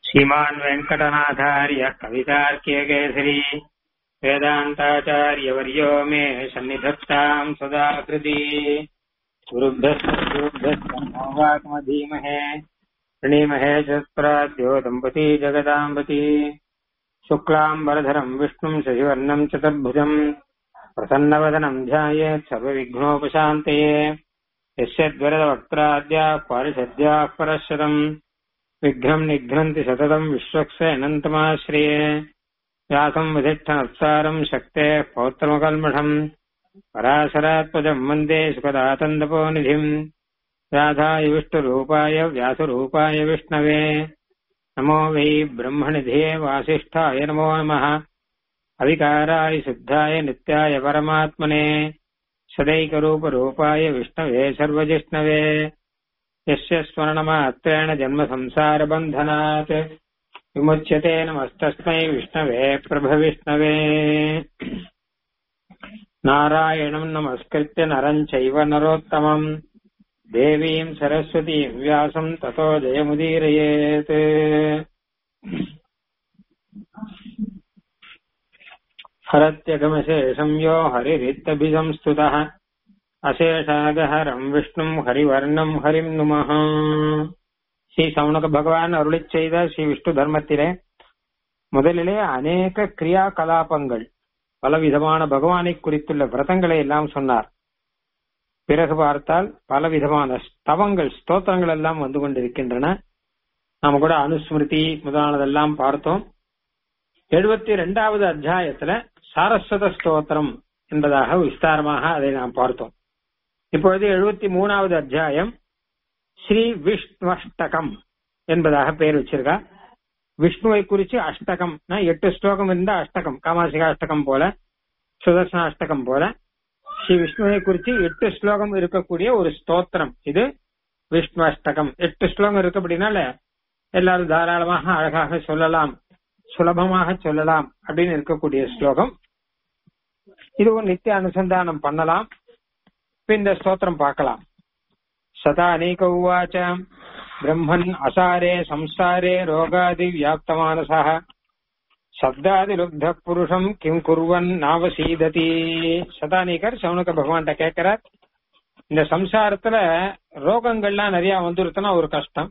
श्रीमान् वेङ्कटनाथार्यः कवितार्क्यकेसरी वेदान्ताचार्यवर्यो मे सन्निधत्ताम् सदा कृति गुरुभ्यस्तुभ्यस्तमधीमहे प्रणीमहे चत्राद्यो दम्पती जगदाम्बती शुक्लाम्बरधरम् विष्णुम् शशिवर्णम् चतुर्भुजम् प्रसन्नवदनम् ध्यायेत् सर्वविघ्नोपशान्तये यस्य द्वरदवक्त्राद्याः पारिषद्याः परश्वतम् विघ्नम् निघ्नन्ति सततम् विश्वक्स अनन्तमाश्रिये व्यासम् विधिष्ठनत्सारम् शक्तेः पौत्रमकल्मषम् पराशरात्मजम् वन्दे सुखदातन्दपोनिधिम् व्याधाय विष्णुरूपाय व्यासरूपाय विष्णवे नमो वै ब्रह्मनिधे वासिष्ठाय नमो नमः अविकाराय सिद्धाय नित्याय परमात्मने सदैकरूपरूपाय विष्णवे सर्वजिष्णवे यस्य स्मरणमात्रेण जन्मसंसारबन्धनात् विमुच्यते नमस्तस्मै विष्णवे प्रभविष्णवे नारायणम् नमस्कृत्य नरम् चैव नरोत्तमम् देवीम् सरस्वतीम् व्यासम् ततो जयमुदीरयेत् हरत्यगमशेषम् यो हरिरित्यभिसंस्तुतः அசேஷாகஹரம் விஷ்ணும் ஹரிவர்ணம் ஹரிம் நுமஹ ஸ்ரீ சவுனக பகவான் அருளிச் செய்த ஸ்ரீ விஷ்ணு தர்மத்திலே முதலிலே அநேக கிரியா கலாபங்கள் பலவிதமான பகவானை குறித்துள்ள விரதங்களை எல்லாம் சொன்னார் பிறகு பார்த்தால் பலவிதமான ஸ்தவங்கள் ஸ்தோத்திரங்கள் எல்லாம் வந்து கொண்டிருக்கின்றன நாம கூட அனுஸ்மிருதி முதலானதெல்லாம் பார்த்தோம் எழுபத்தி இரண்டாவது அத்தியாயத்துல சாரஸ்வத ஸ்தோத்திரம் என்பதாக விஸ்தாரமாக அதை நாம் பார்த்தோம் இப்பொழுது எழுபத்தி மூணாவது அத்தியாயம் ஸ்ரீ விஷ்ணுவஷ்டகம் என்பதாக பெயர் வச்சிருக்கா விஷ்ணுவை குறிச்சு அஷ்டகம் எட்டு ஸ்லோகம் இருந்தா அஷ்டகம் காமாசிகா அஷ்டகம் போல சுதர்சன அஷ்டகம் போல ஸ்ரீ விஷ்ணுவை குறிச்சு எட்டு ஸ்லோகம் இருக்கக்கூடிய ஒரு ஸ்தோத்திரம் இது விஷ்ணு அஷ்டகம் எட்டு ஸ்லோகம் இருக்கு அப்படின்னால எல்லாரும் தாராளமாக அழகாக சொல்லலாம் சுலபமாக சொல்லலாம் அப்படின்னு இருக்கக்கூடிய ஸ்லோகம் இது ஒரு நித்திய அனுசந்தானம் பண்ணலாம் இந்த ஸ்தோத்திரம் பார்க்கலாம் சதா அநேக உவாச்ச பிரம்மன் அசாரே சம்சாரே ரோகாதி வியாப்தமானசா சப்தாதிலுப்த புருஷம் கிம் குர்வன் நாவசீததி சதானிகர் சவுனக பகவான்கிட்ட கேட்கிறார் இந்த சம்சாரத்துல ரோகங்கள்லாம் நிறைய வந்துருச்சுன்னா ஒரு கஷ்டம்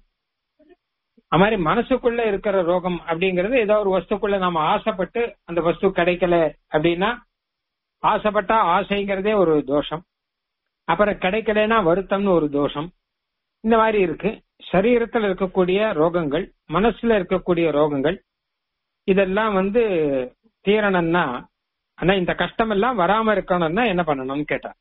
அது மாதிரி மனசுக்குள்ள இருக்கிற ரோகம் அப்படிங்கிறது ஏதோ ஒரு வஸ்துக்குள்ள நாம ஆசைப்பட்டு அந்த வஸ்து கிடைக்கல அப்படின்னா ஆசைப்பட்டா ஆசைங்கிறதே ஒரு தோஷம் அப்புறம் கிடைக்கலன்னா வருத்தம்னு ஒரு தோஷம் இந்த மாதிரி இருக்கு சரீரத்தில் இருக்கக்கூடிய ரோகங்கள் மனசுல இருக்கக்கூடிய ரோகங்கள் இதெல்லாம் வந்து தீரணும்னா ஆனா இந்த கஷ்டம் எல்லாம் வராம இருக்கணும்னா என்ன பண்ணணும்னு கேட்டார்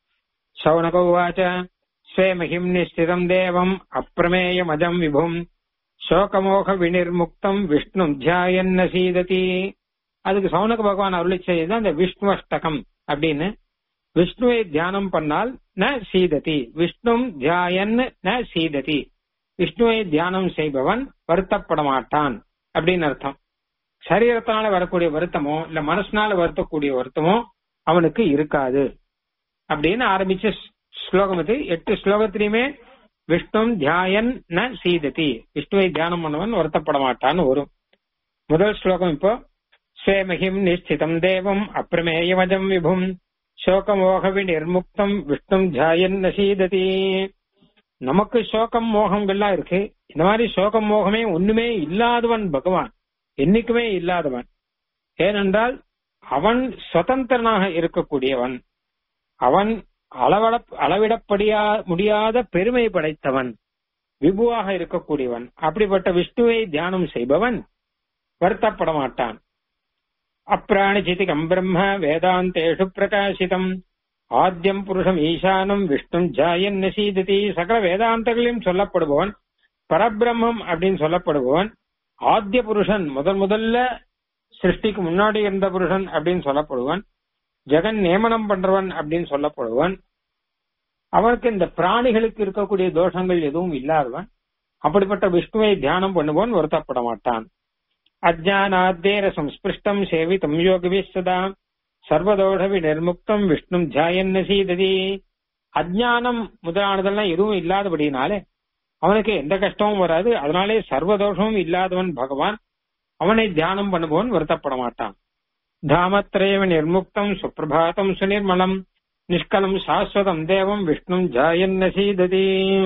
சௌனகோவாச்ச ஸ்வேமஹிம் நிஸ்திதம் தேவம் அப்பிரமேயம் அஜம் விபும் சோகமோக வினிர்முக்தம் விஷ்ணு தியாயன்ன சீததி அதுக்கு சௌனக பகவான் அருளி செய்தது அந்த விஷ்ணு அஷ்டகம் அப்படின்னு விஷ்ணுவை தியானம் பண்ணால் ந சீததி விஷ்ணு தியாயன் ந சீததி விஷ்ணுவை தியானம் செய்பவன் வருத்தப்பட மாட்டான் அப்படின்னு அர்த்தம் சரீரத்தினால வரக்கூடிய வருத்தமோ இல்ல மனசுனால வருத்தக்கூடிய வருத்தமோ அவனுக்கு இருக்காது அப்படின்னு ஆரம்பிச்ச ஸ்லோகம் இது எட்டு ஸ்லோகத்திலையுமே விஷ்ணு தியாயன் ந சீததி விஷ்ணுவை தியானம் பண்ணவன் வருத்தப்பட மாட்டான்னு வரும் முதல் ஸ்லோகம் இப்போ ஸ்வேமஹிம் நிஷ்டிதம் தேவம் அப்பிரமேயமஜம் விபும் சோகமோக விநிர்முக்தம் விஷ்ணு தியாயன் நசீததி நமக்கு சோகம் மோகங்கள்லாம் இருக்கு இந்த மாதிரி சோகம் மோகமே ஒண்ணுமே இல்லாதவன் பகவான் என்னைக்குமே இல்லாதவன் ஏனென்றால் அவன் சுதந்திரனாக இருக்கக்கூடியவன் அவன் அளவட அளவிடப்படியா முடியாத பெருமை படைத்தவன் விபுவாக இருக்கக்கூடியவன் அப்படிப்பட்ட விஷ்ணுவை தியானம் செய்பவன் வருத்தப்பட மாட்டான் அப்பிராணிச்சிதிகம் பிரம்ம வேதாந்தேஷு பிரகாசிதம் ஆத்தியம் புருஷம் ஈசானம் விஷ்ணு ஜாயன் நசீததி சகல வேதாந்தங்களையும் சொல்லப்படுபவன் பரபிரம்மம் அப்படின்னு சொல்லப்படுபவன் ஆத்திய புருஷன் முதல் முதல்ல சிருஷ்டிக்கு முன்னாடி இருந்த புருஷன் அப்படின்னு சொல்லப்படுவன் ஜெகன் நியமனம் பண்றவன் அப்படின்னு சொல்லப்படுவன் அவனுக்கு இந்த பிராணிகளுக்கு இருக்கக்கூடிய தோஷங்கள் எதுவும் இல்லாதவன் அப்படிப்பட்ட விஷ்ணுவை தியானம் பண்ணுபவன் வருத்தப்பட மாட்டான் அஜானாத்தேர சம்ஸ்பிருஷ்டம் சேவிதம் யோகவி சதா சர்வதோஷவி நிர்முக்தம் விஷ்ணு தியாயன்ன சீததி அஜானம் முதலானதெல்லாம் எதுவும் இல்லாதபடினாலே அவனுக்கு எந்த கஷ்டமும் வராது அதனாலே சர்வதோஷமும் இல்லாதவன் பகவான் அவனை தியானம் பண்ணுபவன் வருத்தப்பட மாட்டான் தாமத்ரேவ நிர்முக்தம் சுப்பிரபாதம் சுனிர்மலம் நிஷ்கலம் சாஸ்வதம் தேவம் விஷ்ணும் ஜாயன்ன சீததி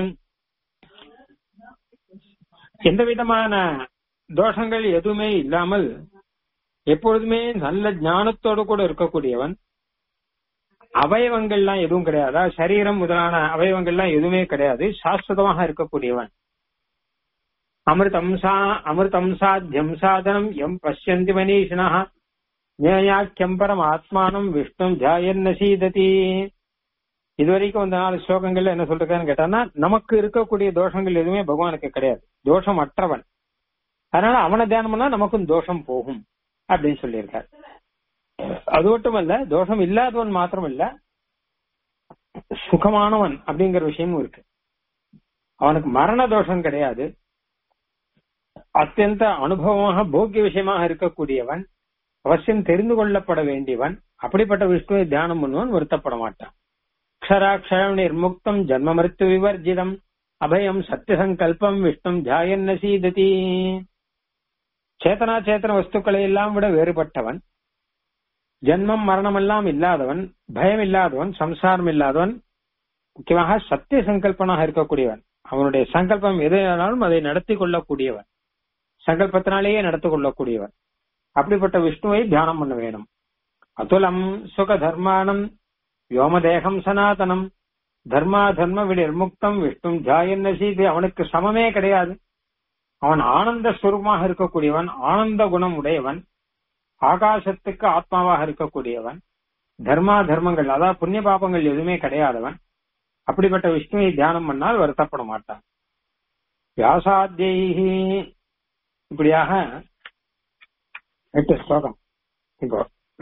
எந்த விதமான தோஷங்கள் எதுவுமே இல்லாமல் எப்பொழுதுமே நல்ல ஞானத்தோடு கூட இருக்கக்கூடியவன் அவயவங்கள்லாம் எதுவும் கிடையாது அதாவது சரீரம் முதலான அவயவங்கள்லாம் எதுவுமே கிடையாது சாஸ்வதமாக இருக்கக்கூடியவன் அமிர்தம் சா அமிர்தம் சாத்தியம் சாதனம் எம் பசியந்தி மனீஷினா ஞேயாக்கியம் பரம் ஆத்மானம் விஷ்ணு ஜாயன்ன சீததி இதுவரைக்கும் இந்த நாலு ஸ்லோகங்கள்ல என்ன சொல்றான்னு கேட்டான்னா நமக்கு இருக்கக்கூடிய தோஷங்கள் எதுவுமே பகவானுக்கு கிடையாது தோஷம் அற்றவன் அதனால அவனை தியானம் பண்ணா நமக்கும் தோஷம் போகும் அப்படின்னு சொல்லியிருக்காரு அது மட்டுமல்ல தோஷம் இல்லாதவன் மாத்திரம் இல்ல சுகமானவன் அப்படிங்கிற விஷயமும் இருக்கு அவனுக்கு மரண தோஷம் கிடையாது அத்தியந்த அனுபவமாக போக்கிய விஷயமாக இருக்கக்கூடியவன் அவசியம் தெரிந்து கொள்ளப்பட வேண்டியவன் அப்படிப்பட்ட விஷ்ணுவை தியானம் பண்ணுவன் வருத்தப்பட மாட்டான் அக்ஷராட்சரம் நிர்முக்தம் ஜன்ம மருத்து விவர்ஜிதம் அபயம் சத்தியசங்கல்பம் விஷ்ணும் தியாயன்ன சீததி சேத்தனா சேத்தன வஸ்துக்களை எல்லாம் விட வேறுபட்டவன் ஜென்மம் மரணம் எல்லாம் இல்லாதவன் பயம் இல்லாதவன் சம்சாரம் இல்லாதவன் முக்கியமாக சத்திய சங்கல்பனாக இருக்கக்கூடியவன் அவனுடைய சங்கல்பம் எது ஆனாலும் அதை நடத்தி கொள்ளக்கூடியவன் சங்கல்பத்தினாலேயே நடத்தி கொள்ளக்கூடியவன் அப்படிப்பட்ட விஷ்ணுவை தியானம் பண்ண வேணும் அதுலம் சுக தர்மானம் யோமதேகம் சனாதனம் தர்மா தர்ம விநிர்முக்தம் விஷ்ணு ஜாயன்ன சீது அவனுக்கு சமமே கிடையாது அவன் ஆனந்த ஸ்வரூபமாக இருக்கக்கூடியவன் ஆனந்த குணம் உடையவன் ஆகாசத்துக்கு ஆத்மாவாக இருக்கக்கூடியவன் தர்மா தர்மங்கள் அதாவது புண்ணிய பாபங்கள் எதுவுமே கிடையாதவன் அப்படிப்பட்ட விஷ்ணுவை தியானம் பண்ணால் வருத்தப்பட மாட்டான் வியாசாத்தியி இப்படியாக எட்டு ஸ்லோகம் இப்போ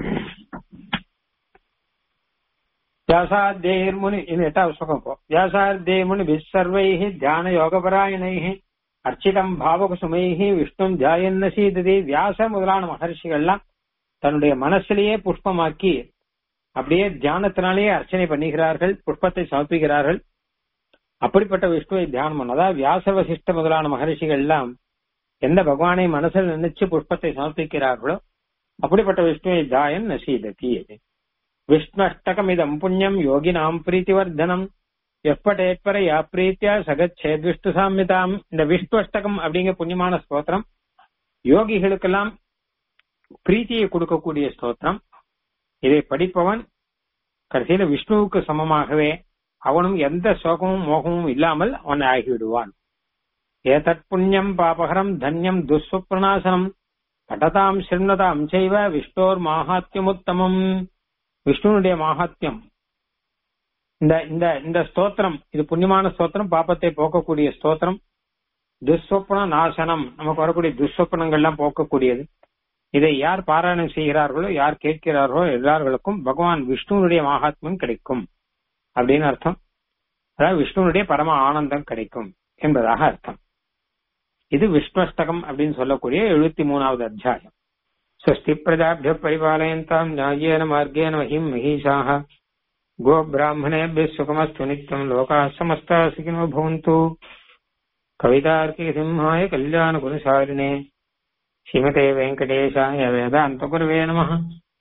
வியாசாத்தேர்முனி இது எட்டாவது ஸ்லோகம் இப்போ வியாசாத்தேர்முனி விசர்வைஹி தியான யோகபராயணைஹி அர்ச்சிதம் பாவகுசுமைஹி விஷ்ணும் ஜாயன்ன சீததி வியாச முதலான மகர்ஷிகள்லாம் தன்னுடைய மனசிலேயே புஷ்பமாக்கி அப்படியே தியானத்தினாலேயே அர்ச்சனை பண்ணுகிறார்கள் புஷ்பத்தை சமர்ப்பிக்கிறார்கள் அப்படிப்பட்ட விஷ்ணுவை தியானம் பண்ண அதாவது வியாச வசிஷ்ட முதலான மகர்ஷிகள் எல்லாம் எந்த பகவானை மனசில் நினைச்சு புஷ்பத்தை சமர்ப்பிக்கிறார்களோ அப்படிப்பட்ட விஷ்ணுவை ஜாயன் நசீததி விஷ்ணஷ்டகம் இதம் புண்ணியம் யோகினாம் பிரீத்திவர்தனம் எப்படேற்பர யா பிரீத்தியா சகச்சேத் விஷ்ணு சாமிதாம் இந்த விஷ்ணு அஷ்டகம் அப்படிங்கிற புண்ணியமான ஸ்தோத்திரம் யோகிகளுக்கெல்லாம் பிரீத்தியை கொடுக்கக்கூடிய ஸ்தோத்திரம் இதை படிப்பவன் கடைசியில விஷ்ணுவுக்கு சமமாகவே அவனும் எந்த சோகமும் மோகமும் இல்லாமல் அவன் ஆகிவிடுவான் ஏதத் புண்ணியம் பாபகரம் தன்யம் துஸ்வப்ரணாசனம் பட்டதாம் சிறுநதாம் செய்வ விஷ்ணோர் மாஹாத்தியமுத்தமம் விஷ்ணுனுடைய மாஹாத்தியம் இந்த இந்த இந்த ஸ்தோத்திரம் இது புண்ணியமான ஸ்தோத்திரம் பாப்பத்தை போக்கக்கூடிய ஸ்தோத்திரம் துஸ்வப்ன நாசனம் நமக்கு வரக்கூடிய துஸ்வப்னங்கள்லாம் போக்கக்கூடியது இதை யார் பாராயணம் செய்கிறார்களோ யார் கேட்கிறார்களோ எல்லார்களுக்கும் பகவான் விஷ்ணுனுடைய மகாத்மியம் கிடைக்கும் அப்படின்னு அர்த்தம் அதாவது விஷ்ணுனுடைய பரம ஆனந்தம் கிடைக்கும் என்பதாக அர்த்தம் இது விஷ்ணுஷ்டகம் அப்படின்னு சொல்லக்கூடிய எழுபத்தி மூணாவது அத்தியாயம் ஸ்வஸ்தி பிரஜாபிய பரிபாலயந்தாம் நியாயேன மார்கேன மகிம் மகிஷாக கோ பிராமணேபிய சுகமஸ்து நித்யம் லோகா சமஸ்தா சுகினோ பவந்து கவிதார்க்கிக சிம்ஹாய கல்யாண குணசாலினே श्रीमते वेङ्कटेशाय वेदान्तगुरवे नमः